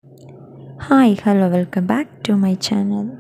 Hi, hello, welcome back to my channel.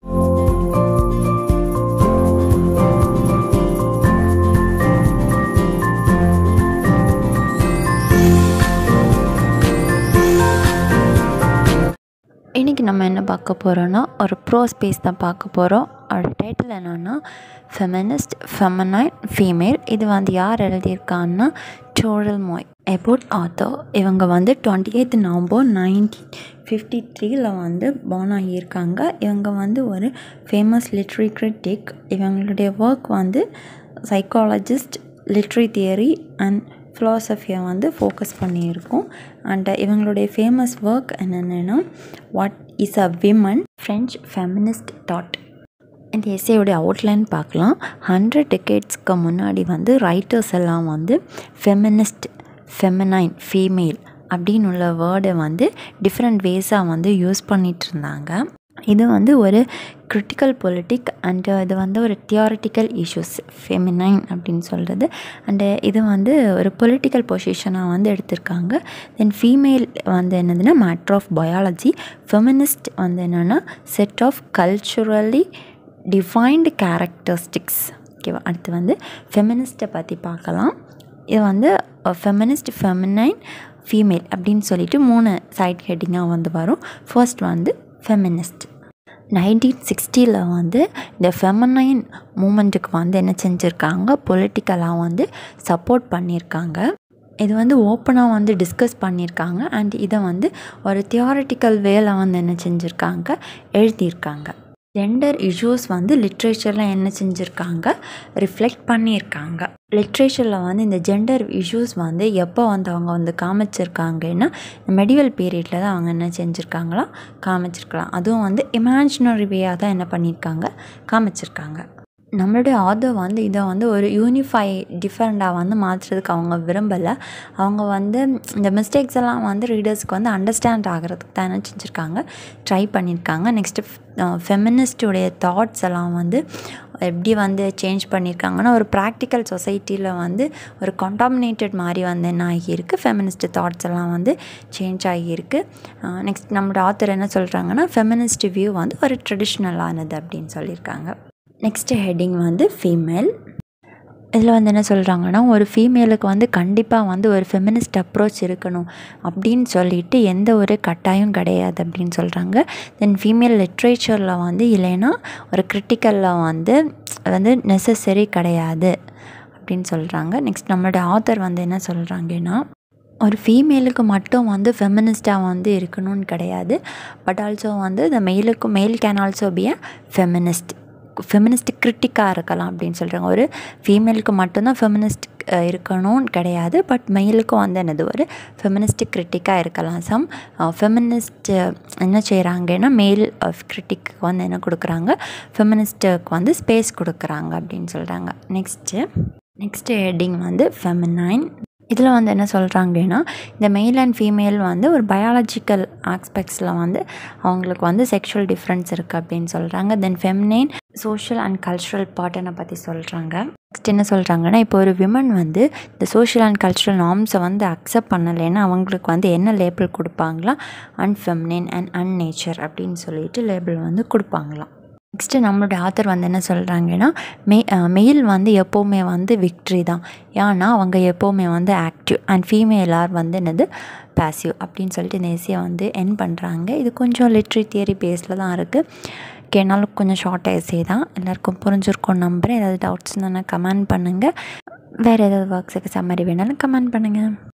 இன்றைக்கி நம்ம என்ன பார்க்க போகிறோன்னா ஒரு ப்ரோ ஸ்பேஸ் தான் பார்க்க போகிறோம் அதோட டைட்டில் என்னென்னா ஃபெமினிஸ்ட் ஃபெமனைன் ஃபீமேல் இது வந்து யார் எழுதியிருக்காங்கன்னா டோரல் மோய் எபோட் ஆத்தோ இவங்க வந்து twenty eight November nineteen fifty த்ரீல வந்து பார்ன் ஆகியிருக்காங்க இவங்க வந்து ஒரு ஃபேமஸ் லிட்ரரி கிரிட்டிக் இவங்களுடைய ஒர்க் வந்து சைக்காலஜிஸ்ட் லிட்ரரி தியரி அண்ட் ஃபிலாசபியை வந்து ஃபோக்கஸ் பண்ணியிருக்கோம் அண்ட் இவங்களுடைய ஃபேமஸ் ஒர்க் என்னென்னா what is a women French feminist thought இந்த எஸ்ஏயோடைய அவுட்லைன் பார்க்கலாம் ஹண்ட்ரட் டிக்கெட்ஸ்க்கு முன்னாடி வந்து ரைட்டர்ஸ் எல்லாம் வந்து ஃபெமினிஸ்ட் ஃபெமினைன் ஃபீமேல் அப்படின்னு உள்ள வேர்டை வந்து டிஃப்ரெண்ட் வேஸாக வந்து யூஸ் பண்ணிகிட்டு இருந்தாங்க இது வந்து ஒரு கிரிட்டிக்கல் பொலிட்டிக் அண்டு இது வந்து ஒரு தியாரிட்டிக்கல் இஷ்யூஸ் ஃபெமினைன் அப்படின்னு சொல்கிறது அண்டு இது வந்து ஒரு பொலிட்டிக்கல் பொசிஷனாக வந்து எடுத்திருக்காங்க தென் ஃபீமேல் வந்து என்னதுன்னா மேட்ரு ஆஃப் பயாலஜி ஃபெமினிஸ்ட் வந்து என்னென்னா set of culturally defined characteristics ஓகேவா அடுத்து வந்து ஃபெமினிஸ்ட்டை பற்றி பார்க்கலாம் இது வந்து ஃபெமினிஸ்ட் ஃபெமினைன் ஃபீமேல் அப்படின்னு சொல்லிட்டு மூணு சைட் ஹெட்டிங்காக வந்து வரும் ஃபர்ஸ்ட் வந்து ஃபெமினிஸ்ட் நைன்டீன் சிக்ஸ்டியில் வந்து இந்த ஃபெமனைன் மூமெண்ட்டுக்கு வந்து என்ன செஞ்சுருக்காங்க பொலிட்டிக்கலாக வந்து சப்போர்ட் பண்ணியிருக்காங்க இது வந்து ஓப்பனாக வந்து டிஸ்கஸ் பண்ணியிருக்காங்க அண்ட் இதை வந்து ஒரு தியாரிட்டிக்கல் வேல வந்து என்ன செஞ்சுருக்காங்க எழுதியிருக்காங்க ஜெண்டர் இஷ்யூஸ் வந்து லிட்ரேச்சரில் என்ன செஞ்சுருக்காங்க ரிஃப்ளெக்ட் பண்ணியிருக்காங்க லிட்ரேச்சரில் வந்து இந்த ஜெண்டர் இஷ்யூஸ் வந்து எப்போ வந்து அவங்க வந்து காமிச்சிருக்காங்கன்னா மெடிவல் பீரியடில் தான் அவங்க என்ன செஞ்சுருக்காங்களா காமிச்சிருக்கலாம் அதுவும் வந்து இமேஜினரி வேயாக தான் என்ன பண்ணியிருக்காங்க காமிச்சிருக்காங்க நம்மளுடைய ஆதர் வந்து இதை வந்து ஒரு யூனிஃபை டிஃப்ரெண்ட்டாக வந்து மாற்றுறதுக்கு அவங்க விரும்பலை அவங்க வந்து இந்த மிஸ்டேக்ஸ் எல்லாம் வந்து ரீடர்ஸ்க்கு வந்து அண்டர்ஸ்டாண்ட் ஆகிறதுக்கு தான் என்ன செஞ்சுருக்காங்க ட்ரை பண்ணியிருக்காங்க நெக்ஸ்ட்டு ஃபெமினிஸ்டுடைய தாட்ஸ் எல்லாம் வந்து எப்படி வந்து சேஞ்ச் பண்ணியிருக்காங்கன்னா ஒரு ப்ராக்டிக்கல் சொசைட்டியில் வந்து ஒரு கண்டாமினேட்டட் மாதிரி வந்து என்ன ஆகியிருக்கு ஃபெமினிஸ்ட் தாட்ஸ் எல்லாம் வந்து சேஞ்ச் ஆகியிருக்கு நெக்ஸ்ட் நம்மளோட ஆத்தர் என்ன சொல்கிறாங்கன்னா ஃபெமினிஸ்ட் வியூ வந்து ஒரு ட்ரெடிஷ்னலானது அப்படின்னு சொல்லியிருக்காங்க நெக்ஸ்ட்டு ஹெட்டிங் வந்து ஃபீமேல் இதில் வந்து என்ன சொல்கிறாங்கன்னா ஒரு ஃபீமேலுக்கு வந்து கண்டிப்பாக வந்து ஒரு ஃபெமினிஸ்ட் அப்ரோச் இருக்கணும் அப்படின்னு சொல்லிட்டு எந்த ஒரு கட்டாயம் கிடையாது அப்படின்னு சொல்கிறாங்க தென் ஃபீமேல் லிட்ரேச்சரில் வந்து இல்லைன்னா ஒரு கிரிட்டிக்கலில் வந்து வந்து நெசசரி கிடையாது அப்படின்னு சொல்கிறாங்க நெக்ஸ்ட் நம்மளோட ஆத்தர் வந்து என்ன சொல்கிறாங்கன்னா ஒரு ஃபீமேலுக்கு மட்டும் வந்து ஃபெமினிஸ்ட்டாக வந்து இருக்கணும்னு கிடையாது பட் ஆல்சோ வந்து இந்த மெயிலுக்கு male can also be a feminist feminist கிரிட்டிக்காக இருக்கலாம் அப்படின்னு சொல்கிறாங்க ஒரு ஃபீமேலுக்கு மட்டும்தான் ஃபெமினிஸ்ட் இருக்கணும்னு கிடையாது பட் மெயிலுக்கும் வந்து என்னது ஒரு ஃபெமினிஸ்ட் கிரிட்டிக்காக இருக்கலாம் சம் ஃபெமினிஸ்ட் என்ன செய்கிறாங்கன்னா மெயில் கிரிட்டிக்கு வந்து என்ன கொடுக்குறாங்க ஃபெமினிஸ்ட்டுக்கு வந்து ஸ்பேஸ் கொடுக்குறாங்க அப்படின்னு சொல்கிறாங்க நெக்ஸ்ட்டு நெக்ஸ்ட்டு ஹெட்டிங் வந்து ஃபெமினைன் இதில் வந்து என்ன சொல்கிறாங்கன்னா இந்த மெயில் அண்ட் ஃபீமேல் வந்து ஒரு பயாலஜிக்கல் ஆஸ்பெக்ட்ஸில் வந்து அவங்களுக்கு வந்து செக்ஷுவல் டிஃப்ரென்ஸ் இருக்குது அப்படின்னு சொல்கிறாங்க then feminine social and cultural பார்ட்டனை பற்றி சொல்கிறாங்க நெக்ஸ்ட் என்ன சொல்கிறாங்கன்னா இப்போ ஒரு விமன் வந்து இந்த சோஷியல் அண்ட் கல்ச்சுரல் நார்ம்ஸை வந்து அக்செப்ட் பண்ணலைன்னா அவங்களுக்கு வந்து என்ன லேபிள் கொடுப்பாங்களாம் அன்ஃபெமினைன் அண்ட் அன்னேச்சர் அப்படின்னு சொல்லிட்டு லேபிள் வந்து கொடுப்பாங்களாம் நெக்ஸ்ட்டு நம்மளோட ஆத்தர் வந்து என்ன சொல்கிறாங்கன்னா மெ மெயில் வந்து எப்போவுமே வந்து விக்ட்ரி தான் ஏன்னா அவங்க எப்போவுமே வந்து ஆக்டிவ் அண்ட் ஃபீமேலார் வந்து என்னது பேசிவ் அப்படின்னு சொல்லிட்டு இந்த எஸ்சியை வந்து என் பண்ணுறாங்க இது கொஞ்சம் லிட்ரி தியரி பேஸில் தான் இருக்குது கேனாலும் கொஞ்சம் ஷார்ட் எஸ்ஸே தான் எல்லாருக்கும் புரிஞ்சிருக்கும் நம்புகிறேன் ஏதாவது டவுட்ஸ் இருந்தால் கமெண்ட் பண்ணுங்கள் வேறு ஏதாவது ஒர்க்ஸுக்கு சம்மரி வேணாலும் கமெண்ட் பண்ணுங்கள்